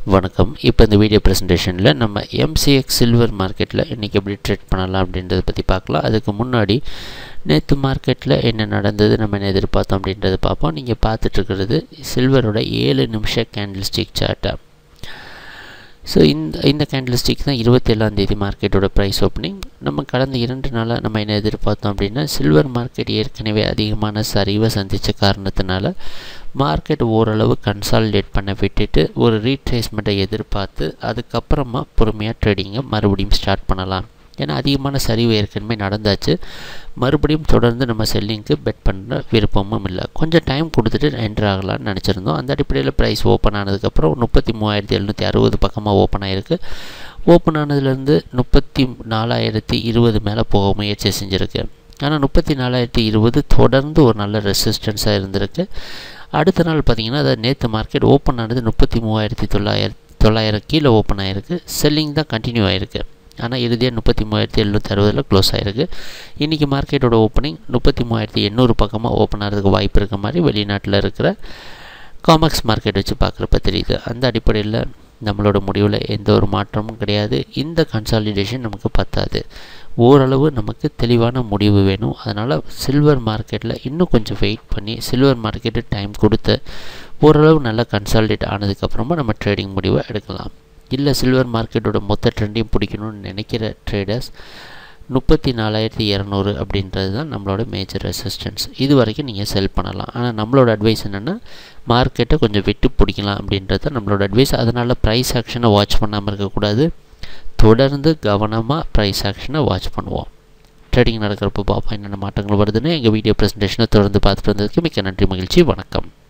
வணக்கம் இப்போ இந்த வீடியோ ப்ரெசன்டேஷனில் நம்ம எம்சிஎக்ஸ் சில்வர் மார்க்கெட்டில் இன்றைக்கி எப்படி ட்ரேட் பண்ணலாம் அப்படின்றத பற்றி பார்க்கலாம் அதுக்கு முன்னாடி நேற்று மார்க்கெட்டில் என்ன நடந்தது நம்ம என்ன எதிர்பார்த்தோம் அப்படின்றத பார்ப்போம் நீங்கள் பார்த்துட்ருக்கிறது சில்வரோட ஏழு நிமிஷம் கேண்டில் ஸ்டிக் சார்ட்டை ஸோ இந்த இந்த கேண்டில் ஸ்டிக் தான் இருபத்தேழாந்தேதி மார்க்கெட்டோட ப்ரைஸ் ஓப்பனிங் நம்ம கடந்த இரண்டு நாளாக நம்ம என்ன எதிர்பார்த்தோம் அப்படின்னா சில்வர் மார்க்கெட் ஏற்கனவே அதிகமான சரிவை சந்தித்த காரணத்தினால மார்க்கெட் ஓரளவு கன்சாலிடேட் பண்ண விட்டுட்டு ஒரு ரீட்ரேஸ்மெண்ட்டை எதிர்பார்த்து அதுக்கப்புறமா பொறுமையாக ட்ரேடிங்கை மறுபடியும் ஸ்டார்ட் பண்ணலாம் ஏன்னா அதிகமான சரிவு ஏற்கனவே நடந்தாச்சு மறுபடியும் தொடர்ந்து நம்ம செல்லிங்க்கு பெட் பண்ண விருப்பமும் இல்லை கொஞ்சம் டைம் கொடுத்துட்டு என்ட்ரு ஆகலாம்னு நினச்சிருந்தோம் அந்த அடிப்படையில் ப்ரைஸ் ஓப்பன் ஆனதுக்கப்புறம் முப்பத்தி மூவாயிரத்தி எழுநூற்றி அறுபது பக்கமாக ஓப்பன் ஆகிருக்கு ஓப்பன் ஆனதுலேருந்து முப்பத்தி நாலாயிரத்தி இருபது மேலே போக முயற்சி செஞ்சுருக்கு ஆனால் முப்பத்தி நாலாயிரத்தி இருபது தொடர்ந்து ஒரு நல்ல ரெசிஸ்டன்ஸாக இருந்திருக்கு அடுத்த நாள் பார்த்திங்கன்னா அதாவது நேற்று மார்க்கெட் ஓப்பன் ஆனது முப்பத்தி மூவாயிரத்தி தொள்ளாயிரத்தி தொள்ளாயிரம் கீழே ஓப்பன் ஆகிருக்கு செல்லிங் தான் கண்டினியூ ஆகிருக்கு ஆனால் இறுதியாக முப்பத்தி மூவாயிரத்தி எழுநூற்றி அறுபதில் க்ளோஸ் ஆகிருக்கு இன்றைக்கி மார்க்கெட்டோட ஓப்பனிங் முப்பத்தி மூவாயிரத்தி எண்ணூறு பக்கமாக ஓப்பன் ஆகிறதுக்கு வாய்ப்பு இருக்க மாதிரி வெளிநாட்டில் இருக்கிற காமர்ஸ் மார்க்கெட் வச்சு பார்க்குறப்ப தெரியுது அந்த அடிப்படையில் நம்மளோட முடிவில் எந்த ஒரு மாற்றமும் கிடையாது இந்த கன்சாலிடேஷன் நமக்கு பத்தாது ஓரளவு நமக்கு தெளிவான முடிவு வேணும் அதனால் சில்வர் மார்க்கெட்டில் இன்னும் கொஞ்சம் வெயிட் பண்ணி சில்வர் மார்க்கெட்டு டைம் கொடுத்து ஓரளவு நல்லா கன்சாலிடேட் ஆனதுக்கப்புறமா நம்ம ட்ரேடிங் முடிவை எடுக்கலாம் இல்லை சில்வர் மார்க்கெட்டோட மொத்த ட்ரெண்டையும் பிடிக்கணும்னு நினைக்கிற ட்ரேடர்ஸ் முப்பத்தி நாலாயிரத்தி இரநூறு அப்படின்றது தான் நம்மளோட மேஜர் ரெசிஸ்டன்ஸ் இது வரைக்கும் நீங்கள் செல் பண்ணலாம் ஆனால் நம்மளோட அட்வைஸ் என்னென்னா மார்க்கெட்டை கொஞ்சம் விட்டு பிடிக்கலாம் அப்படின்றது தான் நம்மளோட அட்வைஸ் அதனால் ப்ரைஸ் ஆக்ஷனை வாட்ச் பண்ணாமல் இருக்கக்கூடாது தொடர்ந்து கவனமாக ப்ரைஸ் ஆக்ஷனை வாட்ச் பண்ணுவோம் ட்ரேடிங் நடக்கிறப்போ பார்ப்போம் என்னென்ன மாற்றங்கள் வருதுன்னு எங்கள் வீடியோ ப்ரெசன்டேஷனை தொடர்ந்து பார்த்துட்டு வந்ததுக்கு மிக்க நன்றி மகிழ்ச்சி வணக்கம்